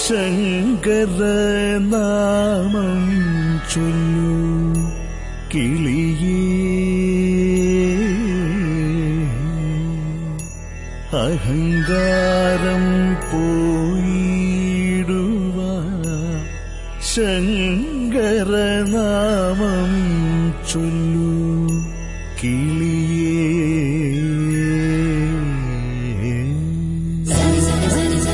ശങ്കര നാമം ചൊല്ലു കിളിയേ അഹങ്കാരം പോയിടുവ ശങ്കര നാമം ചൊല്ലു കിളിയേ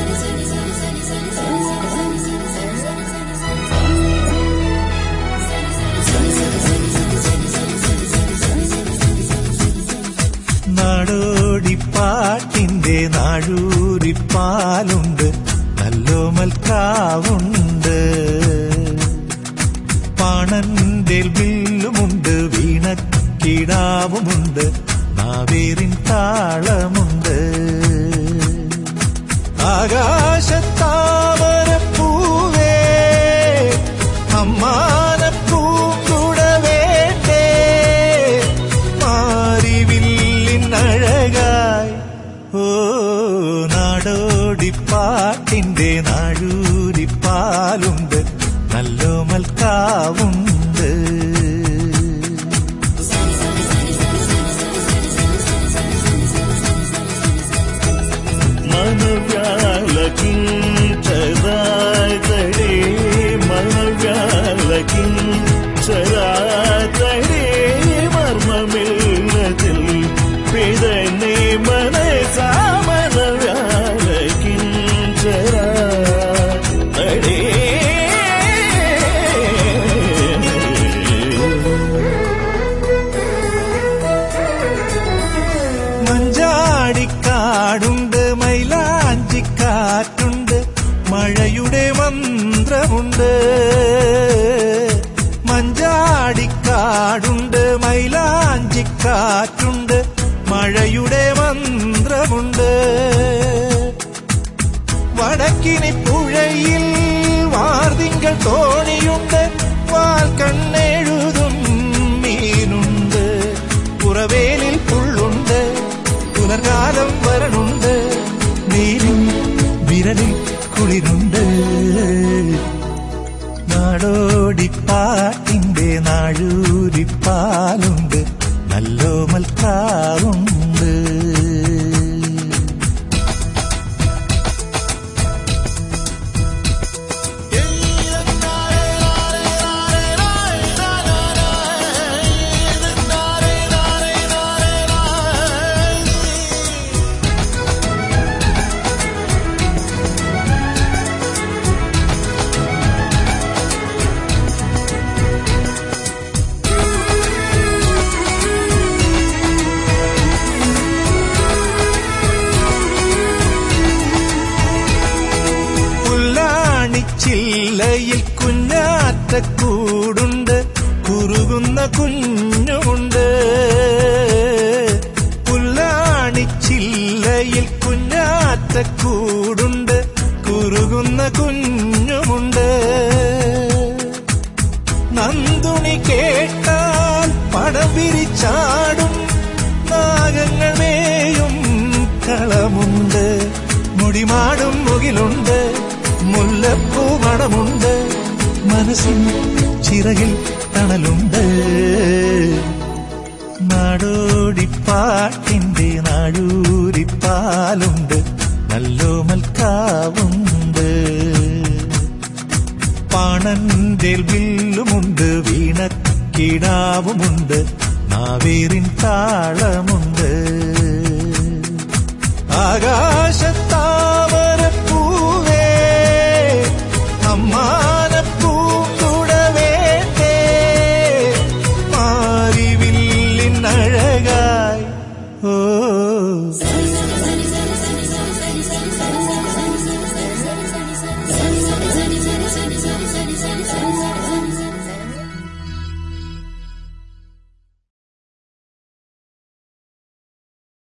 നാടോടിപ്പാട്ടിന്റെ നാഴൂരിപ്പാലുണ്ട് നല്ലോമൽക്കാവുണ്ട് പാണന്റെ വില്ലുമുണ്ട് വീണക്കിടാവുമുണ്ട് നാവേറിൻ താളമുണ്ട് ആകാശത്താമരപ്പൂവേ അമ്മാനപ്പൂങ്കുടവേട്ടേ മാറിവില്ലിൻ അഴകായി ഓ നാടോടിപ്പാട്ടിന്റെ നാഴൂരിപ്പാലുണ്ട് നല്ലോമൽക്കാവുണ്ട് മനവ്യാലകിൻ ചരാതടേ മനവ്യാലകിൻ ചരാതടേ മർമ്മമില്ലതിൽ പിതനെ മനസാ മനവ്യാലകിൻ ചരാതടേ മഞ്ചാടിക്കാടുണ്ട് മൈലാഞ്ചിക്കാറ്റുണ്ട് മഴയുടെ മന്ത്രമുണ്ട് മഞ്ചാടിക്കാടുണ്ട് മൈലാഞ്ചിക്കാറ്റുണ്ട് മഴയുടെ മന്ത്രമുണ്ട് വടക്കിനി പുഴയിൽ വാർതിങ്കൾ തോണിയുണ്ട് വാൽ കണ്ണെഴുതും മീനുണ്ട് പുറവേലിൽ പുള്ളുണ്ട് പുനർകാലം വരണുണ്ട് നീരിൻ വിരലിൽ കുളിരുണ്ട് നാടോടിപ്പാട്ടിന്റെ നാഴൂരിപ്പാലുണ്ട് നല്ലോമൽക്കാവുണ്ട് പുല്ലാണിച്ചില്ലയിൽ കുഞ്ഞാറ്റക്കൂടുണ്ട് കുറുകുന്ന കുഞ്ഞുമുണ്ട് പുല്ലാണിച്ചില്ലയിൽ കുഞ്ഞാറ്റക്കൂടുണ്ട് കുറുകുന്ന കുഞ്ഞുമുണ്ട് നന്ദുണി കേട്ടാൽ പടം വിരിച്ചാടും നാഗങ്ങൾ മേയും കളമുണ്ട് മുടിമാടും മുകിലുണ്ട് മുല്ലപ്പൂ മണമുണ്ട് മനസ്സിൻ ചിറകിൽ തണലുണ്ട് നാടോടിപ്പാട്ടിന്റെ നാഴൂരിപ്പാലുണ്ട് നല്ലോമൽക്കാവുണ്ട് പാണന്റെ വില്ലുമുണ്ട് വീണക്കിടാവുമുണ്ട് നാവേറിൻ താളമുണ്ട് ആകാ